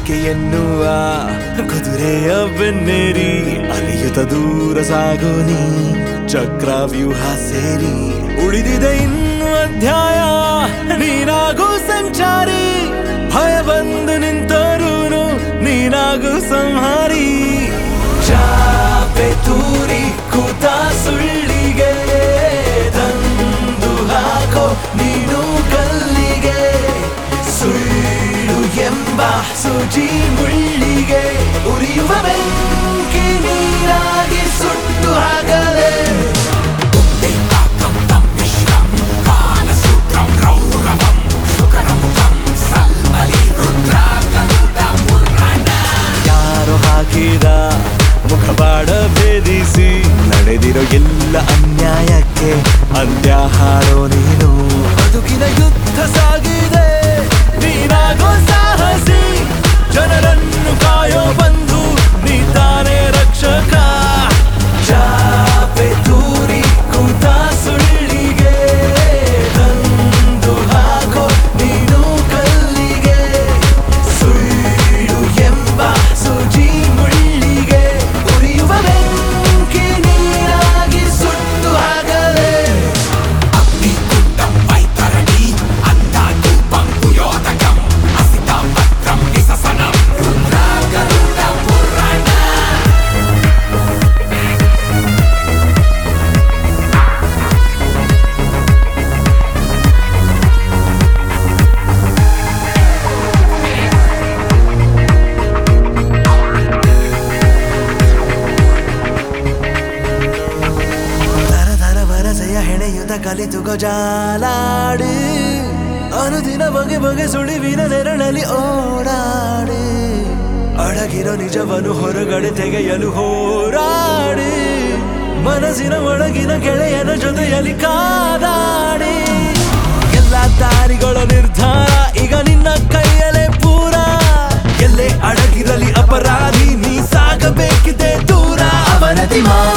ಬಯಕೆ ಎನ್ನುವ ಕುದುರೆಯ ಬೆನ್ನೇರಿ ಅಲಿಯುತ್ತ ದೂರ ಸಾಗು ನೀ ಚಕ್ರವ್ಯೂಹ ಸೇರಿ ಉಳಿದಿದೆ ಇನ್ನು ಅಧ್ಯಾಯ ನೀನಾಗು ಸಂಚಾರಿ ಭಯ ಬಂದು ನಿಂತರೂನು ನೀನಾಗು ಸಂಹಾರಿ ಚಾಪೆ ತೂರಿ ಕೂತ ಸುಳ್ಳಿಗೆ ತಂದು ಹಾಕೋ ನೀನು ಕಲ್ಲಿಗೆ ಸುಳ್ಳು ಎಂಬ ಸುಜಿ ಮುಳ್ಳಿಗೆ ಉರಿಯುವ ಬೆಂಕಿ ನೀರಾಗಿ ಸುಟ್ಟು ಹಾಕಲೇ ಯಾರು ಹಾಕಿದ ಮುಖವಾಡ ಭೇದಿಸಿ ನಡೆದಿರೋ ಎಲ್ಲ ಅನ್ಯಾಯಕ್ಕೆ ಅಂತ್ಯ ಹಾಡೋ ನೀನು ಬದುಕಿನ ಯುದ್ಧ ಸಾಗಿದೆ ನೀನಾಗೋ ಸಾಹಸಿ ಜನರನ್ನು ಕಾಯೋ ಬಂಧು ನೀ ತಾನೇ ರಕ್ಷಕ ಚಾಪೆ ತೂರಿ ಕೂತ ಸುಳ್ಳಿಗೆ ತಂದು ಹಾಕೋ ನೀನು ಕಲ್ಲಿಗೆ ಸುಳ್ಳು ಎಂಬ ಸುಜಿ ಮುಳ್ಳಿಗೆ ಉರಿಯುವ ಬೆಂಕಿ ನೀರಾಗಿ ಸುಟ್ಟು ಹಾಕಲೇ ತರ ತರ ವರಸೆಯ ಹೆಣೆಯುತ್ತ ಕಲಿತು ಜಾಲಾಡಿ ಅನುದಿನ ಬಗೆ ಬಗೆ ಸುಳಿವಿನ ನೆರಳಲ್ಲಿ ಓಡಾಡಿ ಅಡಗಿರೋ ನಿಜವನ್ನು ಹೊರಗಡೆ ತೆಗೆಯಲು ಹೋರಾಡಿ ಮನಸ್ಸಿನ ಒಳಗಿನ ಗೆಳೆಯನ ಜೊತೆಯಲ್ಲಿ ಕಾದಾಡಿ ಎಲ್ಲ ದಾರಿಗಳ ನಿರ್ಧಾರ ಈಗ ನಿನ್ನ ಕೈಯಲ್ಲೇ ಪೂರ ಎಲ್ಲೇ ಅಡಗಿರಲಿ ಅಪರಾಧಿ ನೀ ಸಾಗಬೇಕಿದೆ ದೂರ ಅವನತಿ ಮಾ